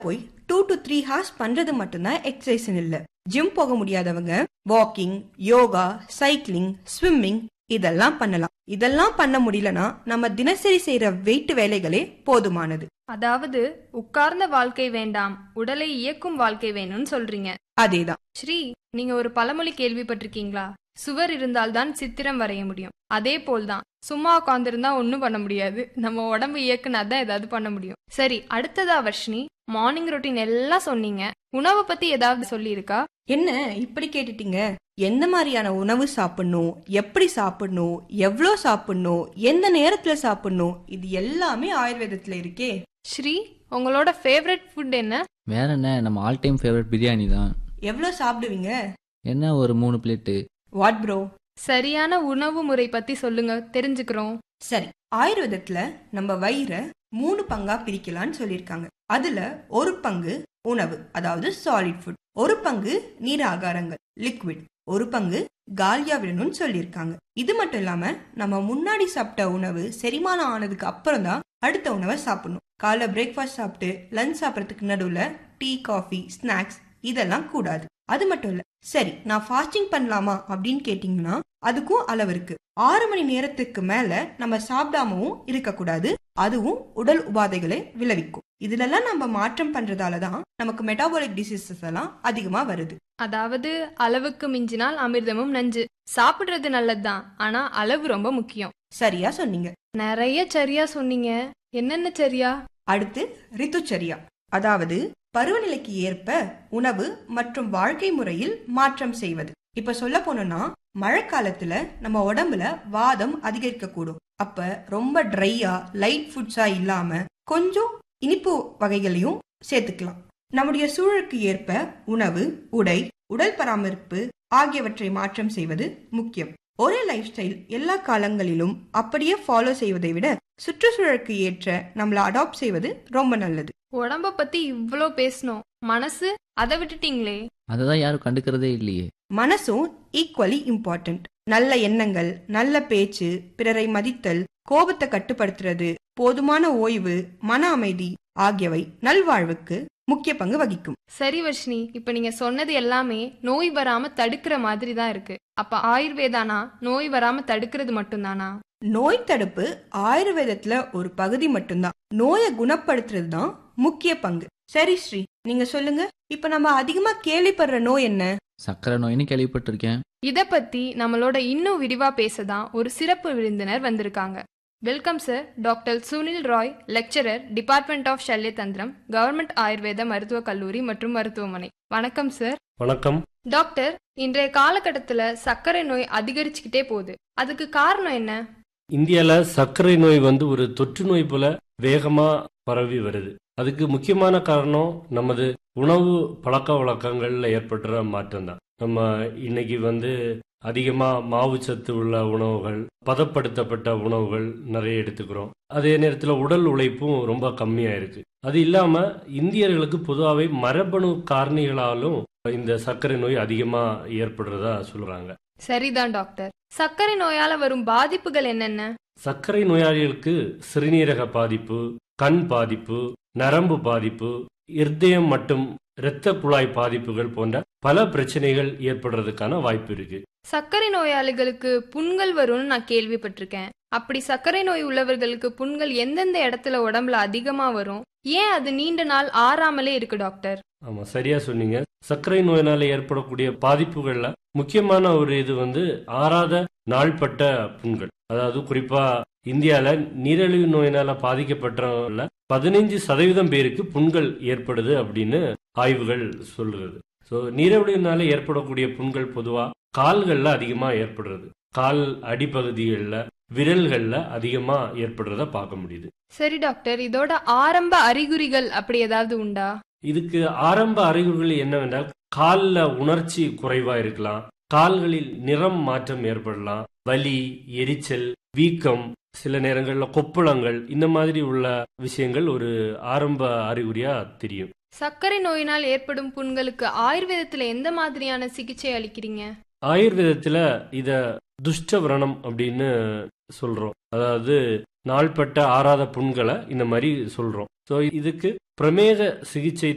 போய் two to three hours பண்றது மட்டும்தான் எக்ஸசைஸ் இல்ல ஜிம் போக முடியாதவங்க வாக்கிங் யோகா சைக்கிளிங் ஸ்விம்மிங் இதெல்லாம் பண்ணலாம் இதெல்லாம் பண்ண முடியலனா நம்ம தினசரி செய்யற வெயிட் வேலைகளே போதுமானது அதாவது உட்கார்ந்த வாழ்க்கை வேண்டாம் உடலை இயக்கும் வாழ்க்கை வேணும்னு சொல்றீங்க அதேதான் ஸ்ரீ நீங்க ஒரு பழமொழி கேள்விப்பட்டிருக்கீங்களா சுவர் இருந்தால்தான் சித்திரம் வரைய முடியும் அதே போல்தான் சும்மா உட்காந்துருந்தா ஒன்றும் பண்ண முடியாது நம்ம உடம்பு இயக்குனா தான் ஏதாவது பண்ண முடியும் சரி அடுத்ததா வர்ஷினி மார்னிங் ரொட்டீன் எல்லாம் சொன்னீங்க உணவை பத்தி ஏதாவது சொல்லியிருக்கா என்ன இப்படி கேட்டுட்டீங்க எந்த மாதிரியான உணவு சாப்பிடணும் எப்படி சாப்பிடணும் எவ்வளோ சாப்பிடணும் எந்த நேரத்துல சாப்பிடணும் இது எல்லாமே ஆயுர்வேதத்துல இருக்கே ஸ்ரீ உங்களோட ஃபேவரட் ஃபுட் என்ன வேற என்ன நம்ம ஆல் டைம் ஃபேவரட் பிரியாணி தான் எவ்வளோ சாப்பிடுவீங்க என்ன ஒரு மூணு பிளேட்டு வாட் ப்ரோ சரியான உணவு முறை பத்தி சொல்லுங்க தெரிஞ்சுக்கிறோம் சரி ஆயுர்வேதத்துல நம்ம வயிறை மூணு பங்கா பிரிக்கலாம்னு சொல்லியிருக்காங்க அதுல ஒரு பங்கு உணவு அதாவது சாலிட் ஃபுட் ஒரு பங்கு நீர் ஆகாரங்கள் லிக்விட் ஒரு பங்கு காலியா விடணும்னு சொல்லியிருக்காங்க இது மட்டும் இல்லாம நம்ம முன்னாடி சாப்பிட்ட உணவு செரிமானம் ஆனதுக்கு அப்புறம் தான் அடுத்த உணவை சாப்பிடணும் காலைல பிரேக்ஃபாஸ்ட் சாப்பிட்டு லஞ்ச் சாப்பிட்றதுக்கு நடுவுல டீ காஃபி ஸ்நாக்ஸ் இதெல்லாம் கூடாது அது மட்டும் இல்ல சரி நான் ஃபாஸ்டிங் பண்ணலாமா அப்படின்னு கேட்டீங்கன்னா அதுக்கும் அளவு இருக்கு ஆறு மணி நேரத்துக்கு மேல நம்ம சாப்பிடாமவும் இருக்கக்கூடாது அதுவும் உடல் உபாதைகளை விளைவிக்கும் இதுலெல்லாம் நம்ம மாற்றம் பண்றதால தான் நமக்கு மெட்டாபாலிக் டிசீசஸ் எல்லாம் அதிகமா வருது அதாவது அளவுக்கு மிஞ்சினால் அமிர்தமும் நஞ்சு சாப்பிடுறது நல்லதுதான் ஆனா அளவு ரொம்ப முக்கியம் சரியா சொன்னீங்க நிறைய சரியா சொன்னீங்க என்னென்ன சரியா அடுத்து ரித்துச்சரியா அதாவது பருவநிலைக்கு ஏற்ப உணவு மற்றும் வாழ்க்கை முறையில் மாற்றம் செய்வது இப்ப சொல்ல போனோம்னா மழை காலத்துல நம்ம உடம்புல வாதம் அதிகரிக்க கூடும் அப்ப ரொம்ப ட்ரையா லைட் ஃபுட்ஸா இல்லாம கொஞ்சம் இனிப்பு வகைகளையும் சேர்த்துக்கலாம் நம்முடைய சூழலுக்கு ஏற்ப உணவு உடை உடல் பராமரிப்பு ஆகியவற்றை மாற்றம் செய்வது முக்கியம் ஒரே லைஃப் ஸ்டைல் எல்லா காலங்களிலும் அப்படியே ஃபாலோ செய்வதை விட சுற்றுச்சூழலுக்கு ஏற்ற நம்மள அடாப்ட் செய்வது ரொம்ப நல்லது உடம்ப பத்தி இவ்ளோ பேசணும் மனசு அதை விட்டுட்டீங்களே அதை தான் யாரும் கண்டுக்கிறதே இல்லையே மனசும் ஈக்குவலி இம்பார்ட்டன்ட் நல்ல எண்ணங்கள் நல்ல பேச்சு பிறரை மதித்தல் கோபத்தை கட்டுப்படுத்துறது போதுமான ஓய்வு மன அமைதி ஆகியவை நல்வாழ்வுக்கு முக்கிய பங்கு வகிக்கும் சரி வர்ஷினி இப்ப நீங்க சொன்னது எல்லாமே நோய் வராம தடுக்கிற மாதிரி தான் இருக்கு அப்ப ஆயுர்வேதானா நோய் வராம தடுக்கிறது மட்டும்தானா நோய் தடுப்பு ஆயுர்வேதத்துல ஒரு பகுதி மட்டும்தான் நோயை குணப்படுத்துறது தான் முக்கிய பங்கு சரி ஸ்ரீ நீங்க சொல்லுங்க இப்ப நம்ம அதிகமா கேள்விப்படுற நோய் என்ன சக்கரை நோயின்னு கேள்விப்பட்டிருக்கேன் இத பத்தி நம்மளோட இன்னும் விரிவா பேசதான் ஒரு சிறப்பு விருந்தினர் வந்திருக்காங்க welcome sir doctor Sunil Rai lecturer department of சல்யதந்திரம் கவர்மெண்ட் ஆயுர்வேத மருத்துவக் கல்லூரி மற்றும் மருத்துவமனை வணக்கம் சார் வணக்கம் டாக்டர் இன்றைய காலகட்டத்துல சர்க்கரை நோய் அதிகரிச்சுக்கிட்டே போகுது அதுக்கு காரணம் என்ன இந்தியால சர்க்கரை நோய் வந்து ஒரு தொற்று நோய் போல வேகமா பரவி வருது அதுக்கு முக்கியமான காரணம் நமது உணவு பழக்க வழக்கங்கள்ல ஏற்படுற மாற்றம் தான் நம்ம இன்னைக்கு வந்து அதிகமா மாவு சத்து உள்ள உணவுகள் பதப்படுத்தப்பட்ட உணவுகள் நிறைய எடுத்துக்கிறோம் அதே நேரத்தில் உடல் உழைப்பும் ரொம்ப கம்மியா இருக்கு அது இல்லாம இந்தியர்களுக்கு பொதுவாகவே மரபணு காரணிகளாலும் இந்த சர்க்கரை நோய் அதிகமா ஏற்படுறதா சொல்றாங்க சரிதான் டாக்டர் சர்க்கரை நோயால வரும் பாதிப்புகள் என்னென்ன சர்க்கரை நோயாளிகளுக்கு சிறுநீரக பாதிப்பு கண் பாதிப்பு நரம்பு பாதிப்பு இருதயம் மற்றும் இரத்த குழாய் பாதிப்புகள் போன்ற பல பிரச்சனைகள் ஏற்படுறதுக்கான வாய்ப்பு இருக்கு சர்க்கரை நோயாளிகளுக்கு புண்கள் வரும்னு நான் கேள்விப்பட்டிருக்கேன் அப்படி சர்க்கரை நோய் உள்ளவர்களுக்கு புண்கள் எந்தெந்த இடத்துல உடம்புல அதிகமா வரும் ஏன் அது நீண்ட நாள் ஆறாமலே இருக்கு டாக்டர் ஆமா சரியா சொன்னீங்க சர்க்கரை நோயினால ஏற்படக்கூடிய பாதிப்புகள்ல முக்கியமான ஒரு இது வந்து ஆறாத நாள்பட்ட புண்கள் அதாவது குறிப்பா இந்தியால நீரிழிவு நோயினால பாதிக்கப்பட்டவங்கள பதினைஞ்சு சதவீதம் பேருக்கு புண்கள் ஏற்படுது அப்படின்னு ஆய்வுகள் சொல்லுறது ஸோ நீரிழிவுனால ஏற்படக்கூடிய புண்கள் பொதுவா கால்கள்ல அதிகமா ஏற்படுறது கால் அடிப்பகுதிகளில் விரல்கள்ல அதிகமா ஏற்படுறத பார்க்க முடியுது சரி டாக்டர் இதோட ஆரம்ப அறிகுறிகள் அப்படி ஏதாவது உண்டா இதுக்கு ஆரம்ப அறிகுறிகள் என்னவென்றால் கால்ல உணர்ச்சி குறைவா இருக்கலாம் கால்களில் நிறம் மாற்றம் ஏற்படலாம் வலி எரிச்சல் வீக்கம் சில நேரங்கள்ல கொப்புளங்கள் இந்த மாதிரி உள்ள விஷயங்கள் ஒரு ஆரம்ப அறிகுறியா தெரியும் சர்க்கரை நோயினால் ஏற்படும் புண்களுக்கு ஆயுர்வேதத்துல எந்த மாதிரியான சிகிச்சை அளிக்கிறீங்க ஆயுர்வேதத்துல இத துஷ்டவிரணம் அப்படின்னு சொல்றோம் அதாவது நாள்பட்ட ஆறாத புண்களை இந்த மாதிரி சொல்றோம் ஸோ இதுக்கு பிரமேக சிகிச்சை